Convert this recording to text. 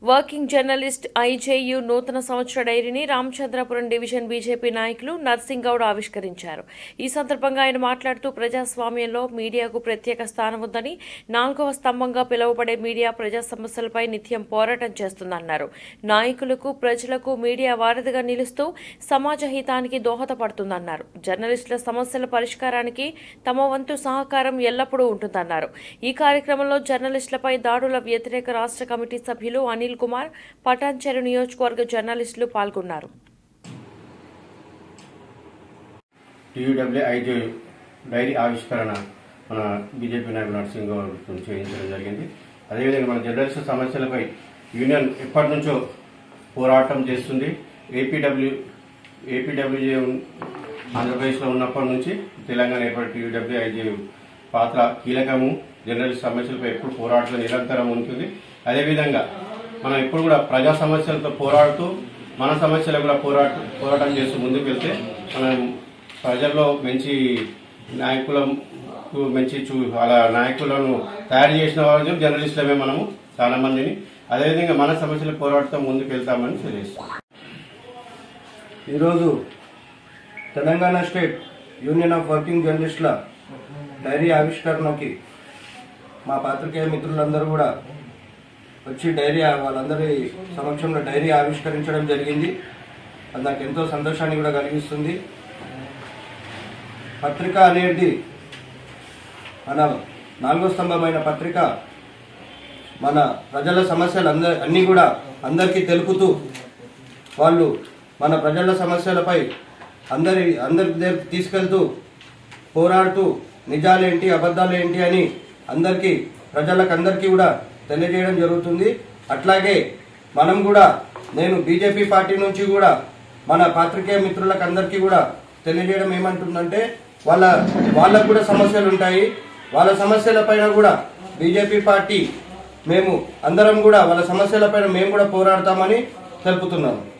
working journalist IJU నూతన సంవత్సర డైరీని రామచంద్రపురం డివిజన్ బీజేపీ నాయకులు నర్సింగ్ గౌడ్ ఆవిష్కరించారు ఈ సందర్భంగా ఆయన మాట్లాడుతూ ప్రజాస్వామ్యంలో మీడియాకు ప్రత్యేక స్థానం ఉందని నాలుగవ స్తంభంగా పిలువబడే మీడియా ప్రజా సమస్యలపై నిత్యం పోరాటం చేస్తుందన్నారు నాయకులకు ప్రజలకు మీడియా వారధిగా నిలుస్తూ సమాజ హితానికి దోహదపడుతుందన్నారు జర్నలిస్టుల సమస్యల పరిష్కారానికి తమ వంతు సహకారం ఎల్లప్పుడూ ఉంటుందన్నారు ఈ కార్యక్రమంలో జర్నలిస్టులపై దాడుల వ్యతిరేక రాష్ట్ర కమిటీ సభ్యులు అనిల్ కుమార్ పటాన్చెరు నియోజకవర్గ జర్నలిస్టులు పాల్గొన్నారు టీయూడబ్ల్యూఐజే డైరీ ఆవిష్కరణ మన బీజేపీ నాయకుడు నరసింహ గౌడ్ చేయించడం జరిగింది అదేవిధంగా మన జర్నలిస్ట్ సమస్యలపై యూనియన్ ఎప్పటి నుంచో పోరాటం చేస్తుంది ఏపీడబ్ల్యూ ఏపీడబ్ల్యూజే ఆంధ్రప్రదేశ్లో ఉన్నప్పటి నుంచి తెలంగాణ ఏర్పడి టీయూడబ్ల్యూఐజే పాత్ర కీలకము జర్నలిస్ట్ సమస్యలపై ఎప్పుడు పోరాటం నిరంతరం ఉంటుంది అదేవిధంగా మనం ఎప్పుడు కూడా ప్రజా సమస్యలతో పోరాడుతూ మన సమస్యలు కూడా పోరాట పోరాటం చేస్తూ ముందుకు వెళ్తే మనం ప్రజల్లో మంచి నాయకులకు మంచి చూ అలా నాయకులను తయారు చేసిన వాళ్ళు జర్నలిస్టులమే మనము చాలా మందిని అదేవిధంగా మన సమస్యల పోరాటంతో ముందుకు వెళ్తామని తెలియజేస్తాం ఈరోజు Telangana state union of working జర్నలిస్టుల డైరీ ఆవిష్కరణకి మా పాత్రికేయ మిత్రులందరూ కూడా వచ్చి డైరీ వాళ్ళందరి సమక్షంలో డైరీ ఆవిష్కరించడం జరిగింది అది నాకు ఎంతో సంతోషాన్ని కూడా కలిగిస్తుంది పత్రిక అనేది మన నాలుగో స్తంభమైన పత్రిక మన ప్రజల సమస్యలు అంద అన్నీ కూడా అందరికీ తెలుపుతూ వాళ్ళు మన ప్రజల సమస్యలపై అందరి అందరి దగ్గరికి తీసుకెళ్తూ పోరాడుతూ నిజాలేంటి అబద్ధాలేంటి అని అందరికీ ప్రజలకు అందరికీ కూడా తెలియజేయడం జరుగుతుంది అట్లాగే మనం కూడా నేను బీజేపీ పార్టీ నుంచి కూడా మన పాత్రికేయ మిత్రులకు అందరికీ కూడా తెలియజేయడం ఏమంటుందంటే వాళ్ళ వాళ్ళకు కూడా సమస్యలు ఉంటాయి వాళ్ళ సమస్యల పైన కూడా బీజేపీ పార్టీ మేము అందరం కూడా వాళ్ళ సమస్యల పైన మేము కూడా పోరాడతామని తెలుపుతున్నాము